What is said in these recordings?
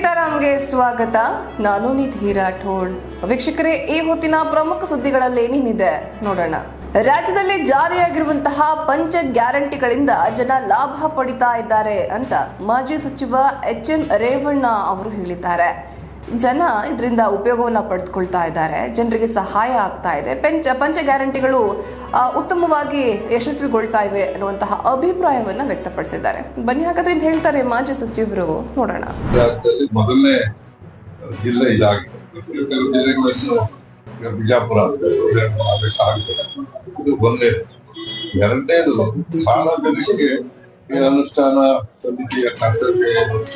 ಸೀತಾರಾಮ್ಗೆ ಸ್ವಾಗತ ನಾನು ನಿಧಿ ರಾಠೋಡ್ ವೀಕ್ಷಕರೇ ಈ ಹೊತ್ತಿನ ಪ್ರಮುಖ ಸುದ್ದಿಗಳಲ್ಲಿ ಏನೇನಿದೆ ನೋಡೋಣ ರಾಜ್ಯದಲ್ಲಿ ಜಾರಿಯಾಗಿರುವಂತಹ ಪಂಚ ಗ್ಯಾರಂಟಿಗಳಿಂದ ಜನ ಲಾಭ ಪಡಿತಾ ಇದ್ದಾರೆ ಅಂತ ಮಾಜಿ ಸಚಿವ ಎಚ್ ಎಂ ರೇವಣ್ಣ ಅವರು ಹೇಳಿದ್ದಾರೆ ಜನ ಇದರಿಂದ ಉಪಯೋಗವನ್ನ ಪಡೆದುಕೊಳ್ತಾ ಇದ್ದಾರೆ ಜನರಿಗೆ ಸಹಾಯ ಆಗ್ತಾ ಇದೆ ಪಂಚ ಪಂಚ ಗ್ಯಾರಂಟಿಗಳು ಆ, ಉತ್ತಮವಾಗಿ ಯಶಸ್ವಿಗೊಳ್ತಾ ಇವೆ ಅನ್ನುವಂತಹ ಅಭಿಪ್ರಾಯವನ್ನ ವ್ಯಕ್ತಪಡಿಸಿದ್ದಾರೆ ಬನ್ನಿ ಹಾಗಾದ್ರೆ ಏನ್ ಹೇಳ್ತಾರೆ ಮಾಜಿ ಸಚಿವರು ನೋಡೋಣ ರಾಜ್ಯದಲ್ಲಿ ಮೊದಲನೇ ಜಿಲ್ಲೆ ಇದಾಗಿದೆ ಕೆಲವು ಜಿಲ್ಲೆಗಳನ್ನು ಈಗ ಬಿಜಾಪುರ ಆದೇಶ ಆಗಿದೆ ಇದು ಒಂದೇ ಎರಡನೇದು ಬಹಳ ಜನಕ್ಕೆ ಈ ಅನುಷ್ಠಾನ ಸಮಿತಿಯ ಕರ್ತವ್ಯ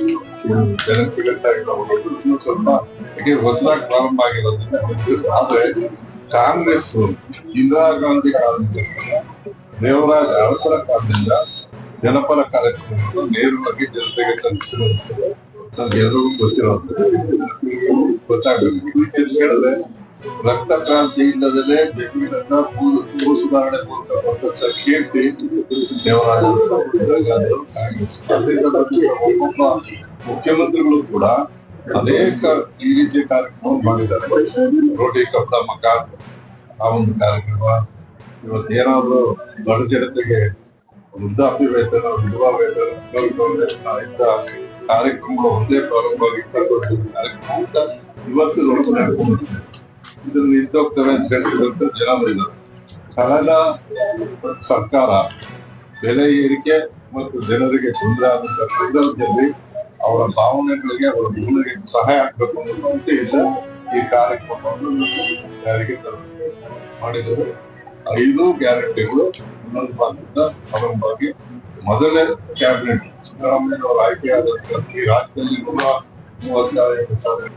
ಜನ ಸಿಗುತ್ತಾ ಇಲ್ಲ ಇನ್ನೂ ಸ್ವಲ್ಪ ಈಗ ಹೊಸದಾಗಿ ಪ್ರಾರಂಭ ಆಗಿರೋದ್ರಿಂದ ಗೊತ್ತಿಲ್ಲ. ಆದ್ರೆ ಕಾಂಗ್ರೆಸ್ ಇಂದಿರಾ ಗಾಂಧಿ ಕಾಲದಿಂದ ದೇವರಾಜ ಅರಸರ ಕಾಲದಿಂದ ಜನಪರ ಕಾರ್ಯಕ್ರಮಗಳು ನೇರವಾಗಿ ಜನತೆಗೆ ತಲುಪಿಸಿರುವಂಥದ್ದು ನಮ್ಗೆ ಎಲ್ರಿಗೂ ಗೊತ್ತಿರುವಂಥದ್ದು ಗೊತ್ತಾಗಬೇಕು ಏನ್ ಹೇಳಿದ್ರೆ ರಕ್ತ ಕ್ರಾಂತಿ ಇಲ್ಲದೇ ಬೆಂಗಳೂರನ್ನ ಭೂ ಭೂ ಸುಧಾರಣೆ ಮೂಲಕ ಬಂದಂತ ಕೀರ್ತಿ ದೇವರಾಜ ಅರಸು, ಇಂದಿರಾ ಗಾಂಧಿ ಅವರು ಕಾಂಗ್ರೆಸ್ ಅದರಿಂದ ಬಂದಿರೋ ಒಬ್ಬೊಬ್ಬ ಮುಖ್ಯಮಂತ್ರಿಗಳು ಕೂಡ ಅನೇಕ ಈ ರೀತಿಯ ಕಾರ್ಯಕ್ರಮ ಮಾಡಿದ್ದಾರೆ ರೋಟಿ ಕಪ್ಪಡ ಮಕಾನ್ ಆ ಒಂದು ಕಾರ್ಯಕ್ರಮ ಇವತ್ತು ಏನಾದ್ರು ಬಡ ಜನತೆಗೆ ವೃದ್ಧಾಪ್ಯ ವೇತನ ವಿಧವಾ ವೇತನ ಅಂಗವಿಕಲ ವೇತನ ಇಂಥ ಕಾರ್ಯಕ್ರಮಗಳು ಒಂದೇ ಪ್ರಾರಂಭವಾಗಿ ಇಪ್ಪತ್ತು ವರ್ಷದ ಕಾರ್ಯಕ್ರಮ ಅಂತ ಇವತ್ತು ನೋಡ್ಕೊಂಡು ನಡ್ಕೊಂಡಿದೆ. ಇದನ್ನ ನಿಂತೋಗ್ತವೆ ಅಂತ ಹೇಳಿದಂತ ಜನ ಬಂದಿದ್ದಾರೆ ಕಳೆದ ಸರ್ಕಾರ ಬೆಲೆ ಏರಿಕೆ ಮತ್ತು ಜನರಿಗೆ ತೊಂದರೆ ಆದಂತ ಸಂದರ್ಭದಲ್ಲಿ ಅವರ ಭಾವನೆಗಳಿಗೆ ಅವರ ಜೀವನಕ್ಕೆ ಸಹಾಯ ಆಗ್ಬೇಕು ಅನ್ನೋ ಉದ್ದೇಶ ಈ ಕಾರ್ಯಕ್ರಮವನ್ನು ಜಾರಿಗೆ ತರಬೇಕು ಮಾಡಿದರು ಐದು ಗ್ಯಾರಂಟಿಗಳು ಇನ್ನೊಂದು ಭಾಗದಿಂದ ಪ್ರಾರಂಭವಾಗಿ ಮೊದಲನೇ ಕ್ಯಾಬಿನೆಟ್ ಸಿದ್ದರಾಮಯ್ಯ ಅವರ ಆಯ್ಕೆಯಾದ ಈ ರಾಜ್ಯದಲ್ಲಿ ನೂರ ಮೂವತ್ತೈದು ಸಾವಿರ